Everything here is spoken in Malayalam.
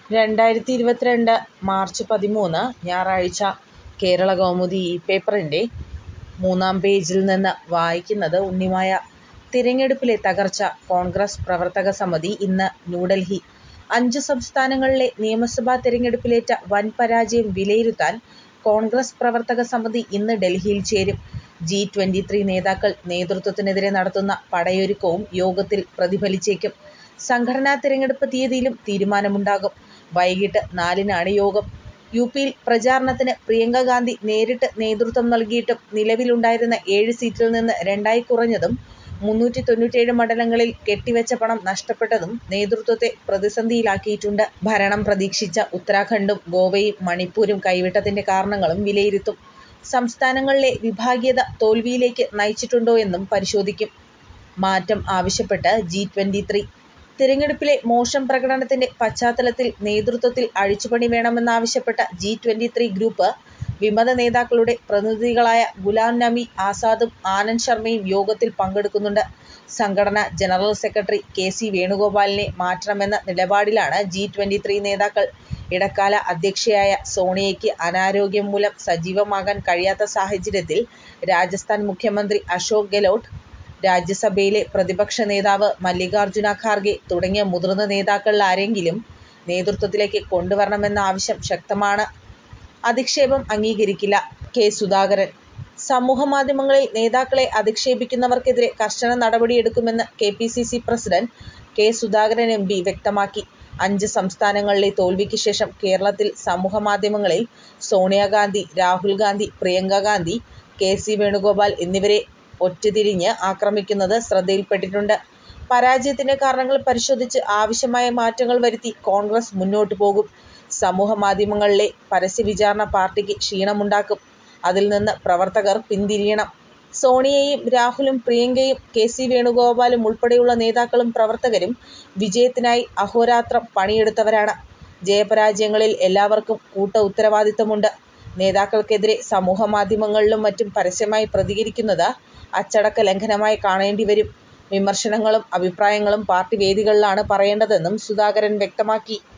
രണ്ടായിരത്തി ഇരുപത്തിരണ്ട് മാർച്ച് പതിമൂന്ന് ഞായറാഴ്ച കേരളകൗമുദി ഈ പേപ്പറിൻ്റെ മൂന്നാം പേജിൽ നിന്ന് വായിക്കുന്നത് ഉണ്ണിമായ. തിരഞ്ഞെടുപ്പിലെ തകർച്ച കോൺഗ്രസ് പ്രവർത്തക സമിതി ഇന്ന് ന്യൂഡൽഹി അഞ്ചു സംസ്ഥാനങ്ങളിലെ നിയമസഭാ തിരഞ്ഞെടുപ്പിലേറ്റ വൻ പരാജയം വിലയിരുത്താൻ കോൺഗ്രസ് പ്രവർത്തക സമിതി ഇന്ന് ഡൽഹിയിൽ ചേരും. ജി ട്വന്റി-ത്രീ നേതാക്കൾ നേതൃത്വത്തിനെതിരെ നടത്തുന്ന പടയൊരുക്കവും യോഗത്തിൽ പ്രതിഫലിച്ചേക്കും. സംഘടനാ തിരഞ്ഞെടുപ്പ് തീയതിയിലും തീരുമാനമുണ്ടാകും. വൈകിട്ട് നാലിനാണ് യോഗം. യുപിയിൽ പ്രചാരണത്തിന് പ്രിയങ്ക ഗാന്ധി നേരിട്ട് നേതൃത്വം നൽകിയിട്ടും നിലവിലുണ്ടായിരുന്ന ഏഴ് സീറ്റിൽ നിന്ന് രണ്ടായി കുറഞ്ഞതും മുന്നൂറ്റി തൊണ്ണൂറ്റേഴ് മണ്ഡലങ്ങളിൽ കെട്ടിവെച്ച പണം നഷ്ടപ്പെട്ടതും നേതൃത്വത്തെ പ്രതിസന്ധിയിലാക്കിയിട്ടുണ്ട്. ഭരണം പ്രതീക്ഷിച്ച ഉത്തരാഖണ്ഡും ഗോവയും മണിപ്പൂരും കൈവിട്ടതിന്റെ കാരണങ്ങളും വിലയിരുത്തും. സംസ്ഥാനങ്ങളിലെ വിഭാഗീയത തോൽവിയിലേക്ക് നയിച്ചിട്ടുണ്ടോയെന്നും പരിശോധിക്കും. മാറ്റം ആവശ്യപ്പെട്ട് ജി ട്വന്റി-ത്രീ തിരഞ്ഞെടുപ്പിലെ മോശം പ്രകടനത്തിന്റെ പശ്ചാത്തലത്തിൽ നേതൃത്വത്തിൽ അഴിച്ചുപണി വേണമെന്നാവശ്യപ്പെട്ട് ജി ട്വന്റി-ത്രീ ഗ്രൂപ്പ് വിമത നേതാക്കളുടെ പ്രതിനിധികളായ ഗുലാം നബി ആസാദും ആനന്ദ് ശർമയും യോഗത്തിൽ പങ്കെടുക്കുന്നുണ്ട്. സംഘടനാ ജനറൽ സെക്രട്ടറി കെ സി വേണുഗോപാലിനെ മാറ്റണമെന്ന നിലപാടിലാണ് ജി ട്വന്റി-ത്രീ നേതാക്കൾ. ഇടക്കാല അധ്യക്ഷയായ സോണിയയ്ക്ക് അനാരോഗ്യം മൂലം സജീവമാകാൻ കഴിയാത്ത സാഹചര്യത്തിൽ രാജസ്ഥാൻ മുഖ്യമന്ത്രി അശോക് ഗെലോട്ട്, രാജ്യസഭയിലെ പ്രതിപക്ഷ നേതാവ് മല്ലികാർജ്ജുന ഖാർഗെ തുടങ്ങിയ മുതിർന്ന നേതാക്കളിലാരെയെങ്കിലും നേതൃത്വത്തിലേക്ക് കൊണ്ടുവരണമെന്ന ആവശ്യം ശക്തമാണ്. അധിക്ഷേപം അംഗീകരിക്കില്ല കെ സുധാകരൻ സമൂഹമാധ്യമങ്ങളിൽ നേതാക്കളെ അധിക്ഷേപിക്കുന്നവർക്കെതിരെ കർശന നടപടിയെടുക്കുമെന്ന് K P C C president K Sudhakaran M P വ്യക്തമാക്കി. അഞ്ച് സംസ്ഥാനങ്ങളിലെ തോൽവിക്ക് ശേഷം കേരളത്തിൽ സമൂഹമാധ്യമങ്ങളിൽ സോണിയ ഗാന്ധി, രാഹുൽ ഗാന്ധി, പ്രിയങ്ക ഗാന്ധി, കെ സി വേണുഗോപാൽ എന്നിവരെ ഒറ്റുതിരിഞ്ഞ് ആക്രമിക്കുന്നത് ശ്രദ്ധയിൽപ്പെട്ടിട്ടുണ്ട്. പരാജയത്തിന്റെ കാരണങ്ങൾ പരിശോധിച്ച് ആവശ്യമായ മാറ്റങ്ങൾ വരുത്തി കോൺഗ്രസ് മുന്നോട്ടു പോകും. സമൂഹമാധ്യമങ്ങളിലെ പരസ്യവിചാരണ പാർട്ടിക്ക് ക്ഷീണമുണ്ടാക്കും. അതിൽ നിന്ന് പ്രവർത്തകർ പിന്തിരിയണം. സോണിയയും രാഹുലും പ്രിയങ്കയും കെ സി വേണുഗോപാലും ഉൾപ്പെടെയുള്ള നേതാക്കളും പ്രവർത്തകരും വിജയത്തിനായി അഹോരാത്രം പണിയെടുത്തവരാണ്. ജയപരാജയങ്ങളിൽ എല്ലാവർക്കും കൂട്ട് ഉത്തരവാദിത്തമുണ്ട്. നേതാക്കൾക്കെതിരെ സമൂഹമാധ്യമങ്ങളിലും മറ്റും പരസ്യമായി പ്രതികരിക്കുന്നത് അച്ചടക്ക ലംഘനമായി കാണേണ്ടിവരും. വിമർശനങ്ങളും അഭിപ്രായങ്ങളും പാർട്ടി വേദികളിലാണ് പറയേണ്ടതെന്നും സുധാകരൻ വ്യക്തമാക്കി.